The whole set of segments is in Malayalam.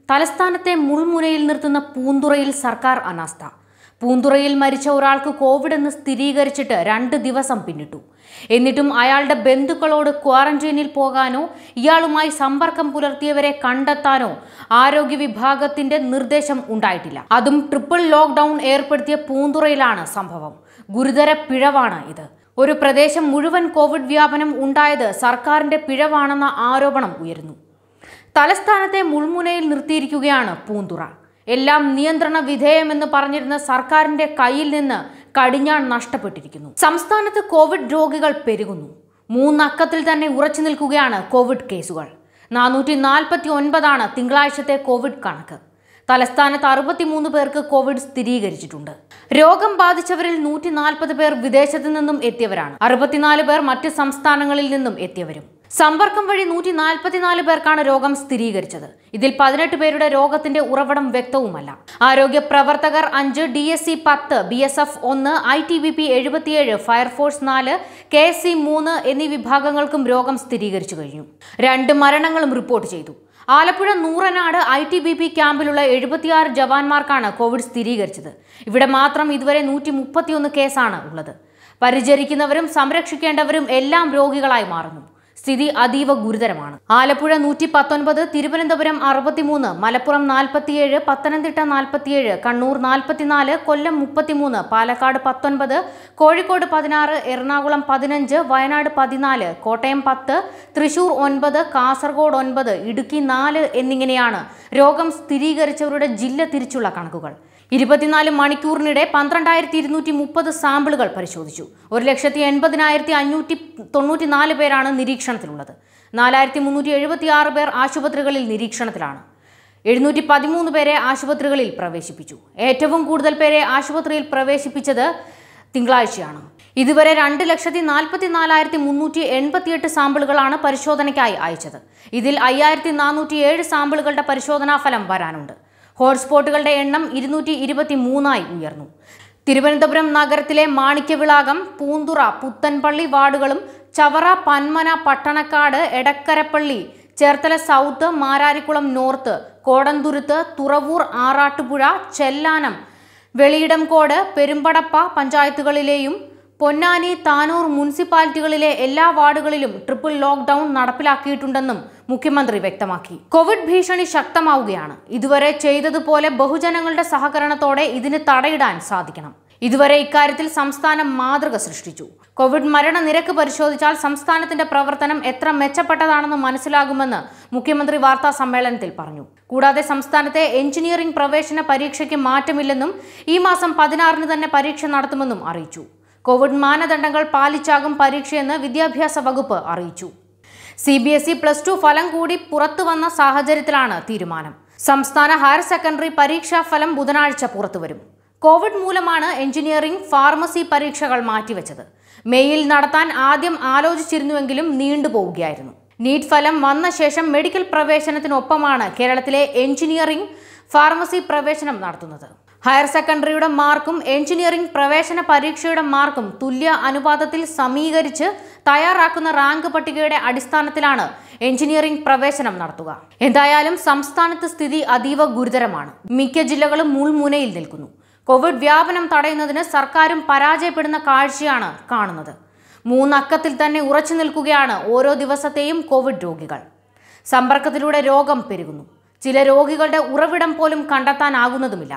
തലസ്ഥാനത്തെ മുൾമുനയിൽ നിർത്തുന്ന പൂന്തുറയിൽ സർക്കാർ അനാസ്ഥ പൂന്തുറയിൽ മരിച്ച ഒരാൾക്ക് കോവിഡ് എന്ന് സ്ഥിരീകരിച്ചിട്ട് രണ്ട് ദിവസം പിന്നിട്ടു എന്നിട്ടും അയാളുടെ ബന്ധുക്കളോട് ക്വാറന്റൈനിൽ പോകാനോ ഇയാളുമായി സമ്പർക്കം പുലർത്തിയവരെ കണ്ടെത്താനോ ആരോഗ്യ വിഭാഗത്തിന്റെ നിർദ്ദേശം ഉണ്ടായിട്ടില്ല അതും ട്രിപ്പിൾ ലോക്ക്ഡൌൺ ഏർപ്പെടുത്തിയ പൂന്തുറയിലാണ് സംഭവം ഗുരുതര പിഴവാണ് ഇത് ഒരു പ്രദേശം മുഴുവൻ കോവിഡ് വ്യാപനം ഉണ്ടായത് സർക്കാരിന്റെ പിഴവാണെന്ന ആരോപണം ഉയരുന്നു തലസ്ഥാനത്തെ മുൾമുനയിൽ നിർത്തിയിരിക്കുകയാണ് പൂന്തുറ എല്ലാം നിയന്ത്രണ വിധേയമെന്ന് പറഞ്ഞിരുന്ന സർക്കാരിന്റെ കയ്യിൽ നിന്ന് കടിഞ്ഞാൺ നഷ്ടപ്പെട്ടിരിക്കുന്നു സംസ്ഥാനത്ത് കോവിഡ് രോഗികൾ പെരുകുന്നു മൂന്നക്കത്തിൽ തന്നെ ഉറച്ചു നിൽക്കുകയാണ് കോവിഡ് കേസുകൾ നാനൂറ്റി നാൽപ്പത്തി ഒൻപതാണ് തിങ്കളാഴ്ചത്തെ കോവിഡ് കണക്ക് തലസ്ഥാനത്ത് അറുപത്തിമൂന്ന് പേർക്ക് കോവിഡ് സ്ഥിരീകരിച്ചിട്ടുണ്ട് രോഗം ബാധിച്ചവരിൽ നൂറ്റി നാൽപ്പത് പേർ വിദേശത്തു നിന്നും എത്തിയവരാണ് അറുപത്തിനാല് പേർ മറ്റ് സംസ്ഥാനങ്ങളിൽ നിന്നും എത്തിയവരും സമ്പർക്കം വഴി നൂറ്റി നാൽപ്പത്തിനാല് പേർക്കാണ് രോഗം സ്ഥിരീകരിച്ചത് ഇതിൽ പതിനെട്ട് പേരുടെ രോഗത്തിന്റെ ഉറവിടം വ്യക്തവുമല്ല ആരോഗ്യ പ്രവർത്തകർ അഞ്ച് ഡി എസ് സി പത്ത് ബി എസ് എഫ് ഒന്ന് ഐ ടി ബി പി എഴുപത്തിയേഴ് ഫയർഫോഴ്സ് നാല് കെ എസ് സി മൂന്ന് എന്നീ വിഭാഗങ്ങൾക്കും രോഗം സ്ഥിരീകരിച്ചു കഴിഞ്ഞു രണ്ട് മരണങ്ങളും റിപ്പോർട്ട് ചെയ്തു Alappuzha Nooranad I T B P ക്യാമ്പിലുള്ള എഴുപത്തിയാറ് ജവാന്മാർക്കാണ് കോവിഡ് സ്ഥിരീകരിച്ചത് ഇവിടെ മാത്രം ഇതുവരെ നൂറ്റി മുപ്പത്തിയൊന്ന് കേസാണ് ഉള്ളത് പരിചരിക്കുന്നവരും സംരക്ഷിക്കേണ്ടവരും എല്ലാം രോഗികളായി മാറുന്നു സ്ഥിതി അതീവ ഗുരുതരമാണ് ആലപ്പുഴ നൂറ്റി പത്തൊൻപത് തിരുവനന്തപുരം അറുപത്തിമൂന്ന് മലപ്പുറം നാൽപ്പത്തിയേഴ് പത്തനംതിട്ട നാൽപ്പത്തിയേഴ് കണ്ണൂർ നാൽപ്പത്തിനാല് കൊല്ലം മുപ്പത്തിമൂന്ന് പാലക്കാട് പത്തൊൻപത് കോഴിക്കോട് പതിനാറ് എറണാകുളം പതിനഞ്ച് വയനാട് പതിനാല് കോട്ടയം പത്ത് തൃശൂർ ഒൻപത് കാസർഗോഡ് ഒൻപത് ഇടുക്കി നാല് എന്നിങ്ങനെയാണ് രോഗം സ്ഥിരീകരിച്ചവരുടെ ജില്ല തിരിച്ചുള്ള കണക്കുകൾ ഇരുപത്തിനാല് മണിക്കൂറിനിടെ പന്ത്രണ്ടായിരത്തി ഇരുന്നൂറ്റി മുപ്പത് സാമ്പിളുകൾ പരിശോധിച്ചു ഒരു ലക്ഷത്തി എൺപതിനായിരത്തി അഞ്ഞൂറ്റി തൊണ്ണൂറ്റി നാല് പേരാണ് നിരീക്ഷണത്തിലുള്ളത് നാലായിരത്തി മുന്നൂറ്റി എഴുപത്തി ആറ് പേർ ആശുപത്രികളിൽ നിരീക്ഷണത്തിലാണ് എഴുന്നൂറ്റി പതിമൂന്ന് പേരെ ആശുപത്രികളിൽ പ്രവേശിപ്പിച്ചു ഏറ്റവും കൂടുതൽ പേരെ ആശുപത്രിയിൽ പ്രവേശിപ്പിച്ചത് തിങ്കളാഴ്ചയാണ് ഇതുവരെ രണ്ട് ലക്ഷത്തി നാൽപ്പത്തി നാലായിരത്തി മുന്നൂറ്റി എൺപത്തിയെട്ട് സാമ്പിളുകളാണ് പരിശോധനയ്ക്കായി അയച്ചത് ഇതിൽ അയ്യായിരത്തി നാനൂറ്റി ഏഴ് സാമ്പിളുകളുടെ പരിശോധനാ ഫലം വരാനുണ്ട് ഹോട്ട്സ്പോട്ടുകളുടെ എണ്ണം ഇരുന്നൂറ്റി ഇരുപത്തി മൂന്നായി ഉയർന്നു തിരുവനന്തപുരം നഗരത്തിലെ മാണിക്യവിളാകം പൂന്തുറ പുത്തൻപള്ളി വാർഡുകളും ചവറ പന്മന പട്ടണക്കാട് എടക്കരപ്പള്ളി ചേർത്തല സൗത്ത് മാരാരിക്കുളം നോർത്ത് കോടന്തുരുത്ത് തുറവൂർ ആറാട്ടുപുഴ ചെല്ലാനം വെളിയിടംകോട് പെരുമ്പടപ്പ പഞ്ചായത്തുകളിലെയും പൊന്നാനി താനൂർ മുനിസിപ്പാലിറ്റികളിലെ എല്ലാ വാർഡുകളിലും ട്രിപ്പിൾ ലോക്ക്ഡൌൺ നടപ്പിലാക്കിയിട്ടുണ്ടെന്നും മുഖ്യമന്ത്രി വ്യക്തമാക്കി കോവിഡ് ഭീഷണി ശക്തമാവുകയാണ് ഇതുവരെ ചെയ്തതുപോലെ ബഹുജനങ്ങളുടെ സഹകരണത്തോടെ ഇതിന് തടയിടാൻ സാധിക്കണം ഇതുവരെ ഇക്കാര്യത്തിൽ സംസ്ഥാനം മാതൃക സൃഷ്ടിച്ചു കോവിഡ് മരണനിരക്ക് പരിശോധിച്ചാൽ സംസ്ഥാനത്തിന്റെ പ്രവർത്തനം എത്ര മെച്ചപ്പെട്ടതാണെന്ന് മനസ്സിലാകുമെന്ന് മുഖ്യമന്ത്രി വാർത്താ സമ്മേളനത്തിൽ പറഞ്ഞു കൂടാതെ സംസ്ഥാനത്തെ എഞ്ചിനീയറിംഗ് പ്രവേശന പരീക്ഷയ്ക്ക് മാറ്റമില്ലെന്നും ഈ മാസം പതിനാറിന് തന്നെ പരീക്ഷ നടത്തുമെന്നും അറിയിച്ചു കോവിഡ് മാനദണ്ഡങ്ങൾ പാലിച്ചാകും പരീക്ഷയെന്ന് വിദ്യാഭ്യാസ വകുപ്പ് അറിയിച്ചു C B S E plus two ഫലം കൂടി പുറത്തു വന്ന സാഹചര്യത്തിലാണ് തീരുമാനം സംസ്ഥാന ഹയർ സെക്കൻഡറി പരീക്ഷാ ഫലം ബുധനാഴ്ച പുറത്തുവരും കോവിഡ് മൂലമാണ് എഞ്ചിനീയറിംഗ് ഫാർമസി പരീക്ഷകൾ മാറ്റിവെച്ചത് മെയ്യിൽ നടത്താൻ ആദ്യം ആലോചിച്ചിരുന്നുവെങ്കിലും നീണ്ടുപോവുകയായിരുന്നു നീറ്റ് ഫലം വന്ന ശേഷം മെഡിക്കൽ പ്രവേശനത്തിനൊപ്പമാണ് കേരളത്തിലെ എഞ്ചിനീയറിംഗ് ഫാർമസി പ്രവേശനം നടത്തുന്നത് ഹയർ സെക്കൻഡറിയുടെ മാർക്കും എഞ്ചിനീയറിംഗ് പ്രവേശന പരീക്ഷയുടെ മാർക്കും തുല്യ അനുപാതത്തിൽ സമീകരിച്ച് തയ്യാറാക്കുന്ന റാങ്ക് പട്ടികയുടെ അടിസ്ഥാനത്തിലാണ് എഞ്ചിനീയറിംഗ് പ്രവേശനം നടത്തുക എന്തായാലും സംസ്ഥാനത്ത് സ്ഥിതി അതീവ ഗുരുതരമാണ് മിക്ക ജില്ലകളും മുൾമുനയിൽ നിൽക്കുന്നു കോവിഡ് വ്യാപനം തടയുന്നതിന് സർക്കാരും പരാജയപ്പെടുന്ന കാഴ്ചയാണ് കാണുന്നത് മൂന്നക്കത്തിൽ തന്നെ ഉറച്ചു നിൽക്കുകയാണ് ഓരോ ദിവസത്തെയും കോവിഡ് രോഗികൾ സമ്പർക്കത്തിലൂടെ രോഗം പെരുകുന്നു ചില രോഗികളുടെ ഉറവിടം പോലും കണ്ടെത്താനാകുന്നതുമില്ല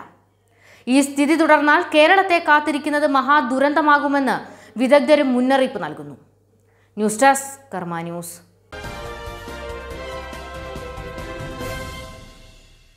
ഈ സ്ഥിതി തുടർന്നാൽ കേരളത്തെ കാത്തിരിക്കുന്നത് മഹാദുരന്തമാകുമെന്ന് വിദഗ്ധരും മുന്നറിയിപ്പ് നൽകുന്നു ന്യൂസ് ഡെസ്ക് കർമ്മ ന്യൂസ്